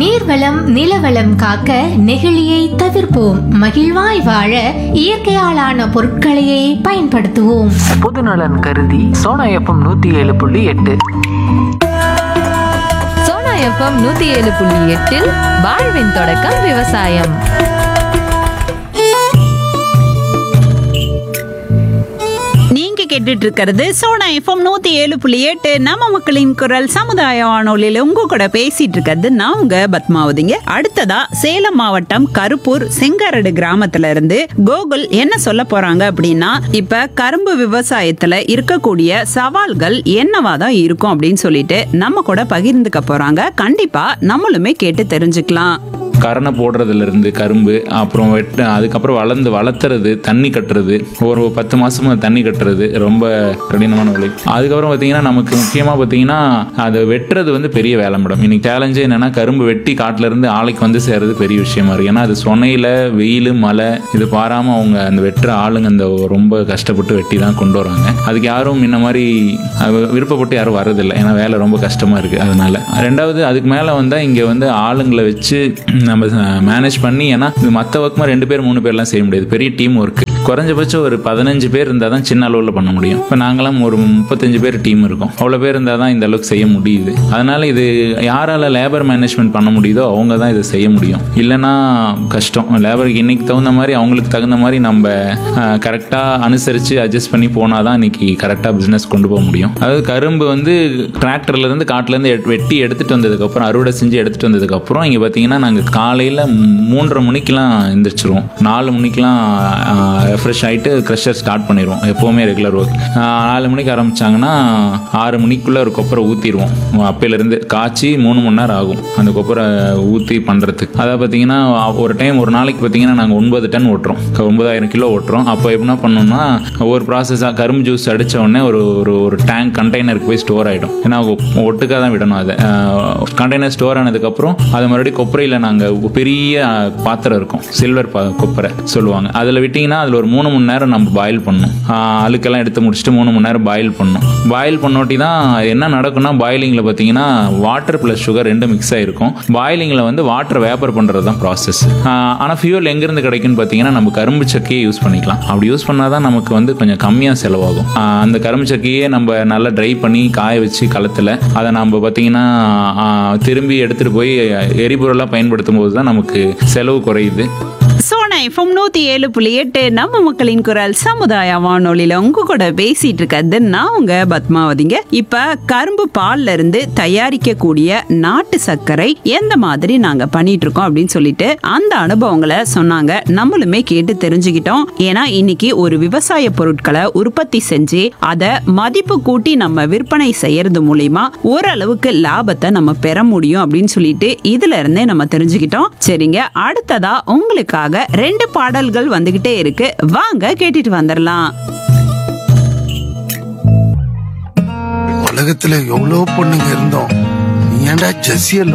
நீர்வளம் நிலவளம் காக்க நெகிழியை தவிர்ப்போம் மகிழ்வாய் வாழ இயற்கையாலான பொருட்களையே பயன்படுத்துவோம் பொதுநலன் கருதி சோனா எஃப்எம் நூத்தி ஏழு புள்ளி எட்டு சோனா எஃப்எம் நூத்தி ஏழு புள்ளி எட்டில் வாழ்வின் தொடக்கம் விவசாயம் நீங்க கேட்டுட்டு இருக்கிறது சோனா எஃப்எம் நூத்தி ஏழு புள்ளி எட்டு நம்ம மக்களின் குரல் சமுதாய வானொலியில உங்க கூட பேசிட்டு இருக்கிறது நான் உங்க பத்மாவதிங்க அடுத்ததா சேலம் மாவட்டம் கருப்பூர் செங்காரடு கிராமத்துல இருந்து கோகுல் என்ன சொல்ல போறாங்க அப்படின்னா இப்ப கரும்பு விவசாயத்துல இருக்கக்கூடிய சவால்கள் என்னவா தான் இருக்கும் அப்படின்னு சொல்லிட்டு நம்ம கூட பகிர்ந்துக்க போறாங்க கண்டிப்பா நம்மளுமே கேட்டு தெரிஞ்சுக்கலாம் கரணை போடுறதுலேருந்து கரும்பு அப்புறம் வெட்ட அதுக்கப்புறம் வளர்ந்து வளர்த்துறது தண்ணி கட்டுறது ஒரு பத்து மாசமா தண்ணி கட்டுறது ரொம்ப கடினமான உழைப்பு அதுக்கப்புறம் பார்த்தீங்கன்னா நமக்கு முக்கியமாக பார்த்தீங்கன்னா அதை வெட்டுறது வந்து பெரிய வேலை மேடம் இன்னைக்கு சேலஞ்சே என்னன்னா கரும்பு வெட்டி காட்டுல இருந்து ஆலைக்கு வந்து சேர்றது பெரிய விஷயமா இருக்கு ஏன்னா அது சொனையில வெயில் மழை இது பாராம அவங்க அந்த வெட்டுற ஆளுங்க அந்த ரொம்ப கஷ்டப்பட்டு வெட்டி தான் கொண்டு வராங்க அதுக்கு யாரும் முன்ன மாதிரி அது விருப்பப்பட்டு யாரும் வரதில்லை ஏன்னா வேலை ரொம்ப கஷ்டமா இருக்கு அதனால ரெண்டாவது அதுக்கு மேல வந்தா இங்க வந்து ஆளுங்களை வச்சு நம்ம மேனேஜ் பண்ணி ஏன்னா இது மற்ற ஒர்க்குமா ரெண்டு பேர் மூணு பேர்லாம் செய்ய முடியாது பெரிய டீம் ஒர்க் குறைஞ்சபட்சம் ஒரு பதினஞ்சு பேர் இருந்தால் தான் சின்ன அளவில் பண்ண முடியும் இப்போ நாங்களாம் ஒரு முப்பத்தஞ்சு பேர் டீம் இருக்கோம் அவ்வளோ பேர் இருந்தால் தான் இந்த அளவுக்கு செய்ய முடியுது அதனால இது யாரால லேபர் மேனேஜ்மெண்ட் பண்ண முடியுதோ அவங்க தான் இதை செய்ய முடியும் இல்லைன்னா கஷ்டம் லேபருக்கு இன்னைக்கு தகுந்த மாதிரி அவங்களுக்கு தகுந்த மாதிரி நம்ம கரெக்டாக அனுசரித்து அட்ஜஸ்ட் பண்ணி போனால் தான் இன்னைக்கு கரெக்டாக பிஸ்னஸ் கொண்டு போக முடியும் அதாவது கரும்பு வந்து டிராக்டர்ல இருந்து காட்டுல இருந்து எட்- வெட்டி எடுத்துட்டு வந்ததுக்கு அப்புறம் அறுவடை செஞ்சு எடுத்துட்டு வந்ததுக்கு அப்புறம் இங்க பாத்தீங்கன்னா நாங்க காலையில மூன்றரை மணிக்கெல்லாம் எந்திரிச்சிருவோம் நாலு மணிக்கெல்லாம் ரெஃப்ரெஷ் ஆயிட்டு க்ரஷர் ஸ்டார்ட் பண்ணிடுவோம் எப்பவுமே ரெகுலர் ஒர்க் நாலு மணிக்கு ஆரம்பிச்சாங்கன்னா ஆறு மணிக்குள்ள ஒரு கொப்பரை ஊத்திடுவோம் அப்பையில இருந்து காய்ச்சி மூணு மணி நேரம் ஆகும் அந்த கொப்பரை ஊத்தி பண்றதுக்கு அதை பாத்தீங்கன்னா ஒரு டைம் ஒரு நாளைக்கு பாத்தீங்கன்னா நாங்க ஒன்பது டன் ஓட்டுறோம் ஒன்பதாயிரம் கிலோ ஓட்டுறோம் அப்போ என்ன பண்ணோம்னா ஒவ்வொரு ப்ராசஸாக கரும்பு ஜூஸ் அடிச்ச உடனே ஒரு ஒரு ஒரு டேங்க் கண்டெய்னருக்கு போய் ஸ்டோர் ஆகிடும் ஏன்னா ஒட்டுக்காக தான் விடணும் அதை கண்டெய்னர் ஸ்டோர் ஆனதுக்கப்புறம் அதை மறுபடியும் கொப்பரையில் நாங்கள் பெரிய அஹ், பாத்திரம் இருக்கும் சில்வர் பா கொப்பரை சொல்லுவாங்க அதில் விட்டிங்கன்னா அதில் ஒரு மூணு மணி நேரம் நம்ம பாயில் பண்ணணும் அஹ், அழுக்கெல்லாம் எடுத்து முடிச்சுட்டு மூணு மணி நேரம் பாயில் பண்ணணும் பாயில் பண்ணோட்டி தான் என்ன நடக்கும்னா பாயிலிங்கில் பார்த்தீங்கன்னா வாட்டர் ப்ளஸ் சுகர் ரெண்டும் மிக்ஸ் ஆகிருக்கும் பாயிலிங்கில் வந்து வாட்டர் வேப்பர் பண்ணுறது தான் ப்ராசஸ் ஆனால் ஃபியூல் எங்கேருந்து கிடைக்குன்னு பார்த்தீங்கன்னா நம்ம கரும்பு சக்கையை யூஸ் பண்ணிக்கலாம் அப்படி யூஸ் பண்ணால் தான் நமக்கு வந்து கொஞ்சம் கம்மியாக செலவாகும் ஆஹ் அந்த கரும்பு சக்கையே நம்ம நல்லா ட்ரை பண்ணி காய வச்சு களத்தில் அதை நம்ம பார்த்தீங்கன்னா ஆஹ் திரும்பி எடுத்துகிட்டு போய் எரிபொருளாக பயன்படுத்தும் போது தான் நமக்கு செலவு குறையுது சோனா எஃப்எம் நூத்தி ஏழு புள்ளி எட்டு நம்ம மக்களின் குரல் சமுதாய வானொலியில உங்க கூட பேசிட்டு இருக்கிறது நான் உங்க பத்மாவதிங்க இப்ப கரும்பு பால்ல இருந்து தயாரிக்கக்கூடிய நாட்டு சர்க்கரை எந்த மாதிரி நாங்க பண்ணிட்டு இருக்கோம் அப்படின்னு சொல்லிட்டு அந்த அனுபவங்களை சொன்னாங்க நம்மளுமே கேட்டு தெரிஞ்சுக்கிட்டோம் ஏன்னா இன்னைக்கு ஒரு விவசாய பொருட்களை உற்பத்தி செஞ்சு அதை மதிப்பு கூட்டி நம்ம விற்பனை செய்யறது மூலியமா ஓரளவுக்கு லாபத்தை நம்ம பெற முடியும் அப்படின்னு சொல்லிட்டு இதுல இருந்தே நம்ம தெரிஞ்சுக்கிட்டோம் சரிங்க அடுத்ததா உங்களுக்காக ரெண்டு பாடல்கள் வந்துகிட்டே இருக்கு வாங்க கேட்டுட்டு வந்துடலாம் உலகத்துல எவ்வளவு பொண்ணுங்க இருந்தோம் நீ ஏன்டா ஜெஸ்ஸிய